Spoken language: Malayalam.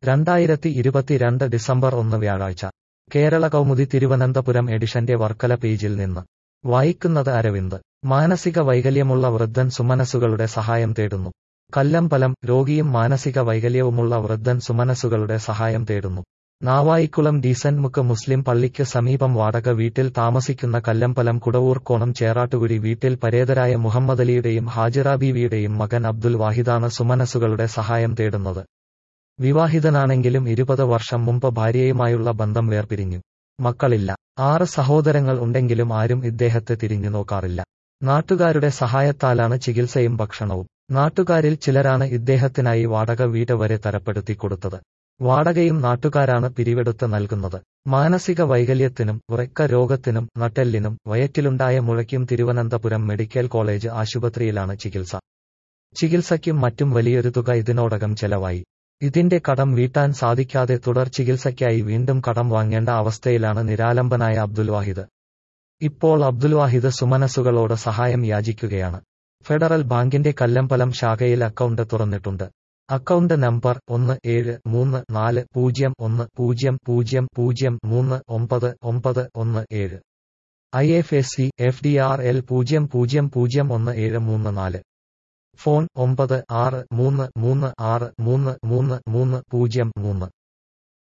രണ്ടായിരത്തി ഇരുപത്തിരണ്ട് ഡിസംബർ ഒന്ന് വ്യാഴാഴ്ച കേരള കൗമുദി തിരുവനന്തപുരം എഡിഷന്റെ വർക്കല പേജിൽ നിന്ന് വായിക്കുന്നത് അരവിന്ദ് മാനസിക വൈകല്യമുള്ള വൃദ്ധൻ സുമനസുകളുടെ സഹായം തേടുന്നു കല്ലമ്പലം രോഗിയും മാനസിക വൈകല്യവുമുള്ള വൃദ്ധൻ സുമനസുകളുടെ സഹായം തേടുന്നു നാവായിക്കുളം ഡീസന്റ് മുക്ക് മുസ്ലിം പള്ളിക്ക് സമീപം വാടക വീട്ടിൽ താമസിക്കുന്ന കല്ലമ്പലം കുടവൂർക്കോണം ചേറാട്ടുകുടി വീട്ടിൽ പരേതരായ മുഹമ്മദലിയുടെയും ഹാജിറ ബീവിയുടെയും മകൻ അബ്ദുൽ വാഹിദാണ് സുമനസുകളുടെ സഹായം തേടുന്നത് വിവാഹിതനാണെങ്കിലും ഇരുപത് വർഷം മുമ്പ് ഭാര്യയുമായുള്ള ബന്ധം വേർപിരിഞ്ഞു മക്കളില്ല ആറ് സഹോദരങ്ങൾ ഉണ്ടെങ്കിലും ആരും ഇദ്ദേഹത്തെ തിരിഞ്ഞു നോക്കാറില്ല നാട്ടുകാരുടെ സഹായത്താലാണ് ചികിത്സയും ഭക്ഷണവും നാട്ടുകാരിൽ ചിലരാണ് ഇദ്ദേഹത്തിനായി വാടക വീട് വരെ തരപ്പെടുത്തി കൊടുത്തത് വാടകയും നാട്ടുകാരാണ് പിരിവെടുത്ത് നൽകുന്നത് മാനസിക വൈകല്യത്തിനും ഉറക്ക രോഗത്തിനും നട്ടെല്ലിനും വയറ്റിലുണ്ടായ മുഴയ്ക്കും തിരുവനന്തപുരം മെഡിക്കൽ കോളേജ് ആശുപത്രിയിലാണ് ചികിത്സ ചികിത്സയ്ക്കും മറ്റും വലിയൊരു തുക ഇതിനോടകം ചെലവായി ഇതിന്റെ കടം വീട്ടാൻ സാധിക്കാതെ തുടർ ചികിത്സയ്ക്കായി വീണ്ടും കടം വാങ്ങേണ്ട അവസ്ഥയിലാണ് നിരാലംബനായ അബ്ദുൽ വാഹിദ് ഇപ്പോൾ അബ്ദുൽ വാഹിദ് സുമനസുകളോട് സഹായം യാചിക്കുകയാണ് ഫെഡറൽ ബാങ്കിന്റെ കല്ലമ്പലം ശാഖയിൽ അക്കൗണ്ട് തുറന്നിട്ടുണ്ട് അക്കൗണ്ട് നമ്പർ ഒന്ന് ഏഴ് മൂന്ന് നാല് പൂജ്യം ഒന്ന് പൂജ്യം പൂജ്യം പൂജ്യം മൂന്ന് ഒമ്പത് ഒമ്പത് ഒന്ന് ഏഴ് I F S C F D R L പൂജ്യം പൂജ്യം പൂജ്യം ഒന്ന് ഏഴ് മൂന്ന് നാല് ഫോൺ ഒമ്പത് ആറ് മൂന്ന് മൂന്ന് ആറ് മൂന്ന് മൂന്ന് മൂന്ന് പൂജ്യം മൂന്ന്